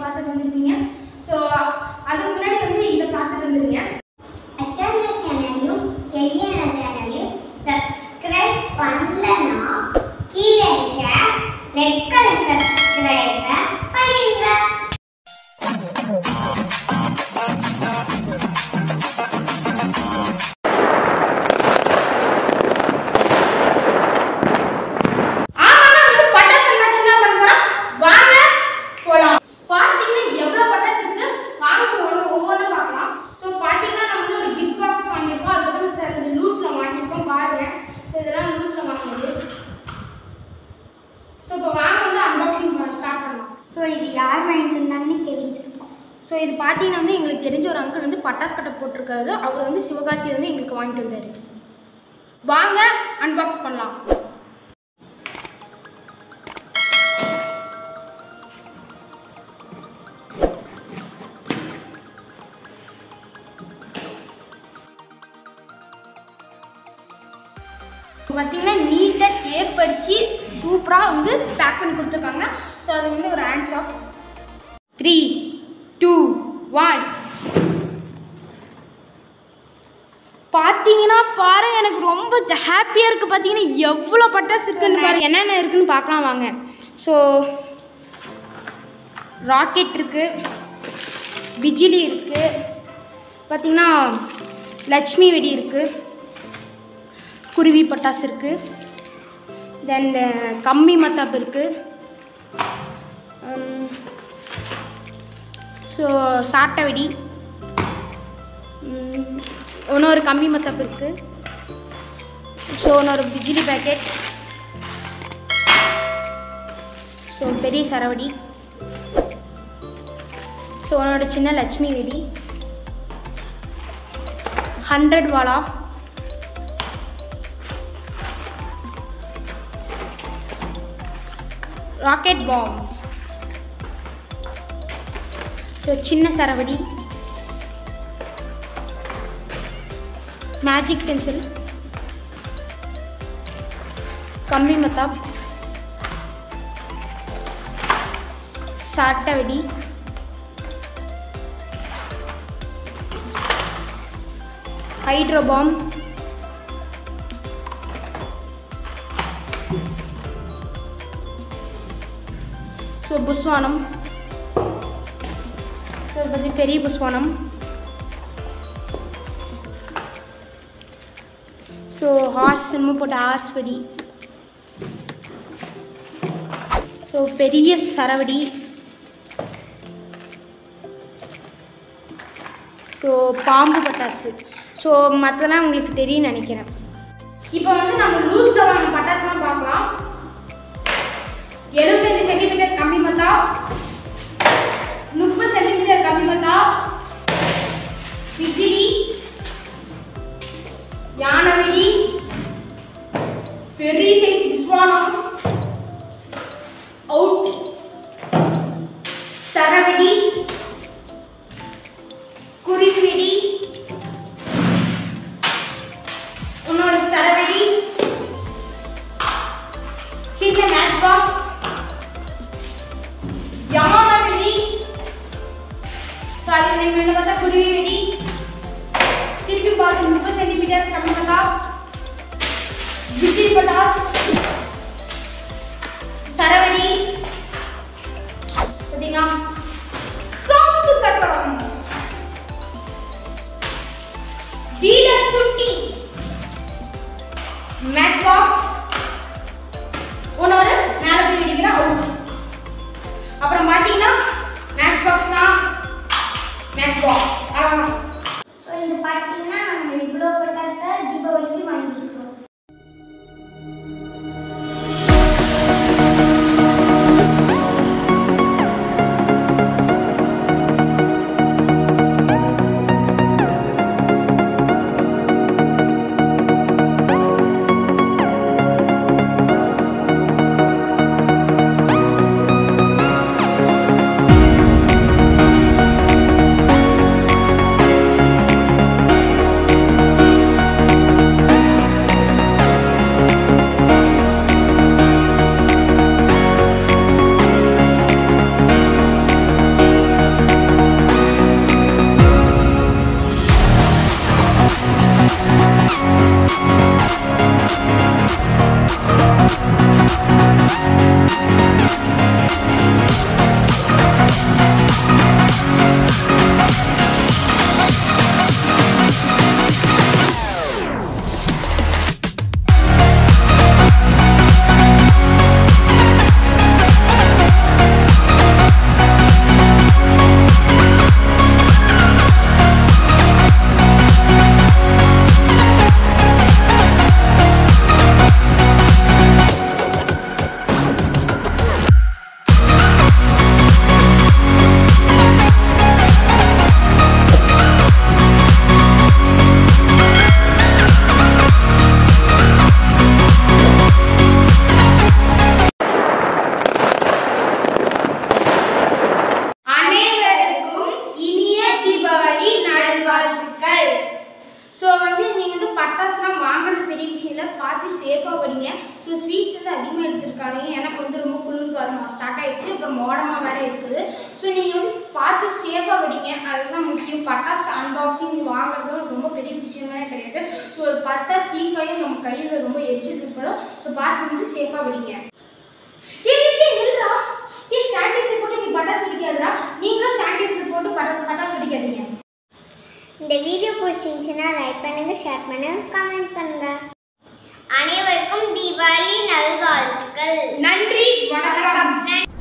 பார்த்துட்டு வந்துருப்பீங்க ஸோ அதுக்கு முன்னாடி வந்து இதை பார்த்துட்டு வந்துருங்க அச்சான சேனலையும் கெவியான சேனலையும் சப்ஸ்கிரைப் பண்ணலனா கீழே இருக்க ரெட் கலர் சப்ஸ்கிரைபை பண்ணிடுங்க ஆமாங்க வந்து பட்டாசு unboxing தான் பண்ண போறோம் வாங்க போலாம் பாத்தீங்கன்னா எவ்வளவு பட்டாசு இருக்கு வாங்க ஒன்று ஒவ்வொன்றும் பார்க்கலாம் ஸோ பாத்தீங்கன்னா நம்ம வந்து ஒரு கிஃப்ட் பாக்ஸ் வாங்கியிருக்கோம் அதுக்கப்புறம் சார் இந்த லூஸ்ல வாங்கியிருக்கோம் பாருங்க So, இதெல்லாம் லூஸ்ல வாங்கினது ஸோ இப்போ வாங்க வந்து அன்பாக்சிங் ஸ்டார்ட் பண்ணலாம் ஸோ இது யார் வாங்கிட்டு இருந்தாங்கன்னு கெவின் சொல்லுவோம் ஸோ இது பார்த்தீங்கன்னா வந்து எங்களுக்கு தெரிஞ்ச ஒரு அங்கிள் வந்து பட்டாசு கட்டை போட்டிருக்காரு அவர் வந்து சிவகாசியில இருந்து எங்களுக்கு வாங்கிட்டு வந்தாரு வாங்க அன்பாக்ஸ் பண்ணலாம் பார்த்தீங்கன்னா நீட்டாக டேப் அடித்து சூப்பராக வந்து பேக் பண்ணி கொடுத்துருக்காங்க ஸோ அது வந்து ஒரு hands off three two one பார்த்தீங்கன்னா பாருங்க எனக்கு ரொம்ப ஹாப்பியாக இருக்குது பார்த்தீங்கன்னா எவ்வளோ பட்டாசு இருக்குன்னு பாருங்க என்னென்ன இருக்குன்னு பார்க்கலாம் வாங்க ஸோ ராக்கெட் இருக்குது பிஜிலி இருக்குது பார்த்தீங்கன்னா லட்சுமி வெடி இருக்குது குருவி பட்டாசு இருக்குது தென் கம்மி மத்தாப்பு இருக்குது ஸோ சாட்டை வெடி ம், இன்னொரு கம்மி மத்தாப்பு இருக்குது ஸோ இன்னொரு பிஜிலி பேக்கெட் ஸோ பெரிய சரவடி ஸோ உன்னோட சின்ன லட்சுமி வெடி ஹண்ட்ரட் வாலா ராக்கெட் பாம் ஸோ சின்ன சரவடி மேஜிக் பென்சில் கம்மி மத்தாப் சாட்டை வெடி ஹைட்ரோ பாம் ஸோ புஸ்வானம் ஸோ இது பற்றி பெரிய புஸ்வானம் ஸோ ஹார்ஸ் சினிமா போட்ட ஹார்ஸ் வெடி ஸோ பெரிய சரவடி ஸோ பாம்பு பட்டாசு ஸோ மற்றெல்லாம் உங்களுக்கு தெரியும் நினைக்கிறேன் இப்போ வந்து நம்ம லூஸில் வாங்க பட்டாசுலாம் பார்க்கலாம் எழுபத்தஞ்சு சென்டிமீட்டர் கம்மி மத்தா முப்பது சென்டிமீட்டர் கம்மி மத்தா பிஜிலி யானவெடி பெரிய சைஸ் விஸ்வானம் அவுட் சரவெடி குருவிவெடி இன்னொரு சரவெடி சின்ன மேட்ச் பாக்ஸ் யமான வெடி ஸோ அது நீங்கள் என்ன பார்த்தா குருவி வெடி திருப்பி பாட்டு முப்பது சென்டிமீட்டர் கம்மி பண்ணா விஜய் பட்டாஸ் சரவடி பார்த்தீங்கன்னா சோப்பு சக்கரம் டீலர் சுட்டி மேட்ச் பாக்ஸ் இன்னொரு மேலே போய் வெடிக்கிற அவுட் அப்புறம் பார்த்தீங்கன்னா மேட்ச் பாக்ஸ்னா மேட்ச் பாக்ஸ் அவ்வளோதான் ஸோ இது பார்த்தீங்கன்னா நாங்கள் இவ்வளோ பட்டாசை தீபாவளிக்கு வாங்கியிருக்கோம் அனைவருக்கும் இனிய தீபாவளி நல்வாழ்த்துக்கள் ஸோ வந்து நீங்கள் வந்து பட்டாசுலாம் வாங்குறது பெரிய விஷயம் இல்லை பார்த்து சேஃபாக வரீங்க ஸோ ஸ்வீட்ஸ் வந்து அதிகமாக எடுத்துருக்காதீங்க எனக்கு வந்து ரொம்ப குளிர் காலம் ஸ்டார்ட் ஆயிடுச்சு அப்புறம் மோடமாக வேறு இருக்குது ஸோ நீங்கள் வந்து பார்த்து சேஃபாக வரீங்க அதுதான் முக்கியம் பட்டாசு அன்பாக்சிங் வாங்குறது ரொம்ப பெரிய விஷயமே கிடையாது ஸோ பட்டா தீக்காயும் நம்ம கையில் ரொம்ப எரிச்சல் ஏற்படும் ஸோ பார்த்து வந்து சேஃபாக வரீங்க ஏய் ஏய், ஏய் நில்றா ஏய் சானிடைசர் போட்டு நீ பட்டாசு வெடிக்காதடா நீங்களும் சானிடைசர் போட்டு பட்டா பட்டாசு வெடிக்காதீங்க இந்த வீடியோ பிடிச்சிருந்துச்சுன்னா லைக் பண்ணுங்க ஷேர் பண்ணுங்க கமெண்ட் பண்ணுங்க அனைவருக்கும் தீபாவளி நல்வாழ்த்துக்கள் நன்றி வணக்கம் நன்றி